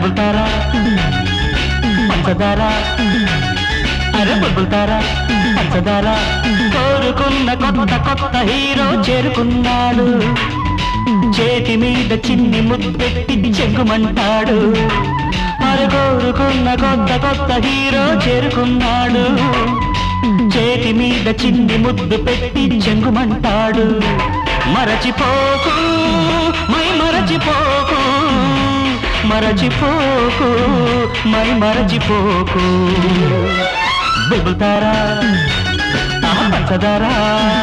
బుల్బుల్తారా పంచదార అరే బుల్బుల్తారా పంచదార కోరుకున్న కొత్త కొత్త హీరో చేరుకున్నాడు చేతి మీద చిన్ని ముద్దెట్టి చెంగుమంటాడు మరి కోరుకున్న కొత్త కొత్త హీరో చేరుకున్నాడు చేతి మీద చిన్ని ముద్దు పెట్టి చెంగుమంటాడు మరచిపోకు మై మరచిపోకు మరచిపోకు మై మరచిపోకు బుల్బుల్తారా ఆహా, పంచదారా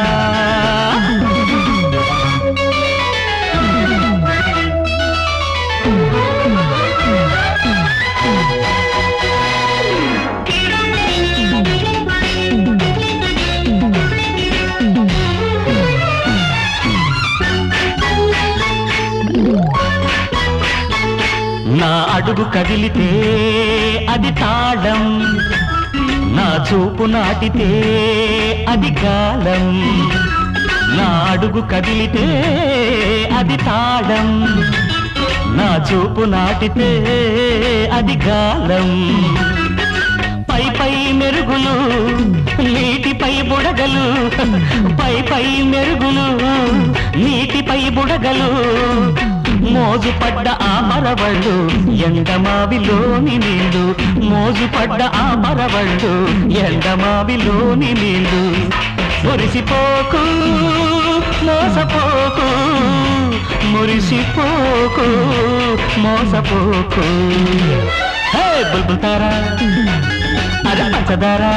నా అడుగు కదిలితే అది తాళం నా చూపు నాటితే అది గాలం నా అడుగు కదిలితే అది తాళం నా చూపు నాటితే అది గాలం పై పై మెరుగులు నీటిపై బుడగలు పై పై మెరుగులు నీటిపై బుడగలు మోజు పడ్డ ఆ మరవళ్ళు ఎండమావిలోని నీళ్ళు మోజు పడ్డ ఆ మరవళ్ళు ఎండమావిలోని నీళ్ళు మురిసిపోకు మోసపోకు మురిసిపోకు మోసపోకు హే బుల్బుల్తారా అరే పంచదారా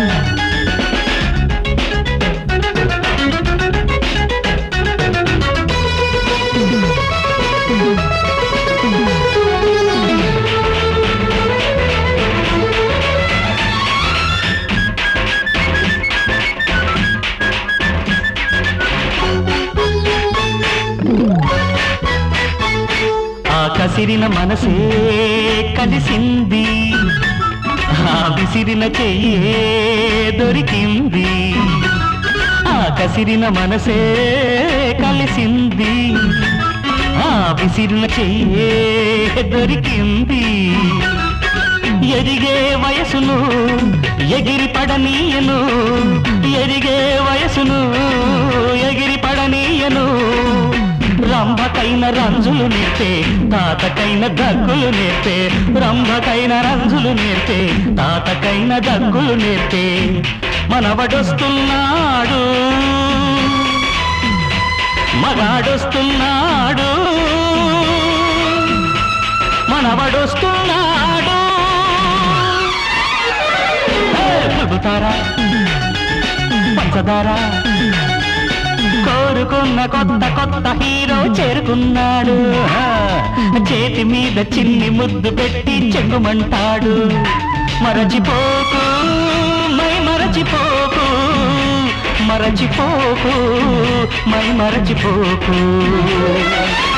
ఆ కసిరిన మనసే కలిసింది ఆ విసిరిన చెయ్యే దొరికింది ఆ కసిరిన మనసే కలిసింది ఆ విసిరిన చెయ్యే దొరికింది ఎదిగే వయసును ఎగిరి పడనీయను ఎదిగే వయసును ఎగిరి పడనీయను రంభకైన రంజులు నేర్పే తాతకైన దగ్గులు నేర్పే రంభకైన రంజులు నేర్పే తాతకైన దగ్గులు నేర్పే మనవడొస్తున్నాడు మగాడొస్తున్నాడు మనవడొస్తున్నాడు హే, చెబుతారా పంచదారా కోరుకున్న కొత్త కొత్త హీరో చేరుకున్నాడు ఆ, చేతి మీద చిన్ని ముద్దు పెట్టి చెంగుమంటాడు మరచిపోకు మై మరచిపోకు మరచిపోకు మై మరచిపోకు